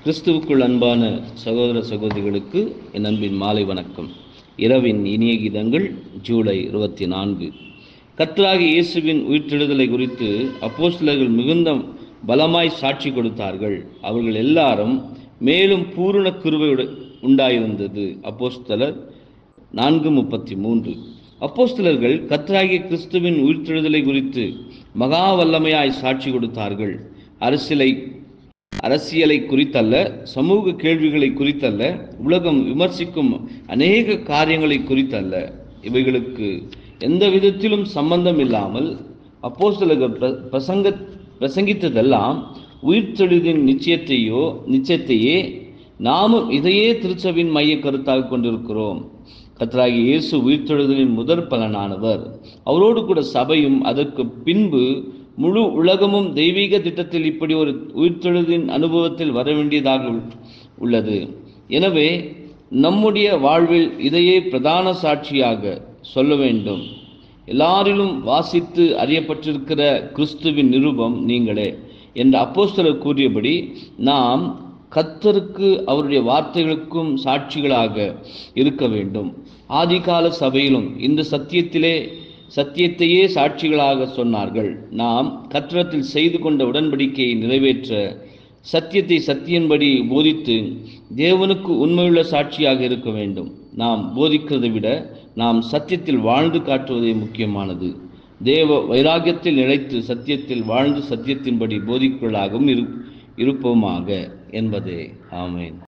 கிறிஸ்துவுக்குள் அன்பான சகோதர சகோதரிகளுக்கு என் அன்பின் மாலை வணக்கம் இரவின் இனிய கீதங்கள் ஜூலை இருபத்தி நான்கு கர்த்தராகிய இயேசுவின் உயிர்த்தெழுதலை குறித்து அப்போஸ்தலர்கள் மிகுந்த பலமாய் சாட்சி கொடுத்தார்கள் அவர்கள் எல்லாரும் மேலும் பூரண கிருபை உட- உண்டாயிருந்தது அப்போஸ்தலர் நான்கு முப்பத்தி மூன்று அப்போஸ்தலர்கள் கர்த்தராகிய கிறிஸ்துவின் உயிர்த்தெழுதலை குறித்து மகா வல்லமையாய் சாட்சி கொடுத்தார்கள் அரசியலை அரசியலை குறித்தல்ல சமூக கேள்விகளை குறித்தல்ல உலகம் விமர்சிக்கும் அநேக காரியங்களை குறித்தல்ல இவைகளுக்கு எந்த விதத்திலும் சம்பந்தம் இல்லாமல் அப்போஸ்தலர்கள் பிர- பிரசங்க பிரசங்கித்ததெல்லாம் உயிர்த்தெழுதின் நிச்சயத்தையோ நிச்சயத்தையே நாமும் இதையே திருச்சபின் மைய கருத்தாக கொண்டிருக்கிறோம் கர்த்தராகிய இயேசு உயிர்த்தெழுதலின் முதற் பலனானவர் அவரோடு கூட சபையும் அதற்கு பின்பு முழு உலகமும் தெய்வீக திட்டத்தில் இப்படி ஒரு உயிர்த்தெழுதின் அனுபவத்தில் வர வேண்டியதாக உள்- உள்ளது எனவே நம்முடைய வாழ்வில் இதையே பிரதான சாட்சியாக சொல்ல வேண்டும் எல்லாரிலும் வாசித்து அறியப்பட்டிருக்கிற கிறிஸ்துவின் நிருபம் நீங்களே என்று அப்போஸ்தலர் கூறியபடி நாம் கர்த்தருக்கு அவருடைய வார்த்தைகளுக்கும் சாட்சிகளாக இருக்க வேண்டும் ஆதிகால சபையிலும் இந்த சத்தியத்திலே சத்தியத்தையே சாட்சிகளாக சொன்னார்கள் நாம் கத்திரத்தில் செய்து கொண்ட உடன்படிக்கையை நிறைவேற்ற சத்தியத்தை சத்தியன்படி போதித்து தேவனுக்கு உண்மையுள்ள சாட்சியாக இருக்க வேண்டும் நாம் போதிக்கிறதை விட நாம் சத்தியத்தில் வாழ்ந்து காட்டுவதே முக்கியமானது தேவ வைராக்கியத்தில் நிலைத்து சத்தியத்தில் வாழ்ந்து சத்தியத்தின்படி போதிக்கலாகவும் இரு இருப்போமாக என்பதே ஆமென்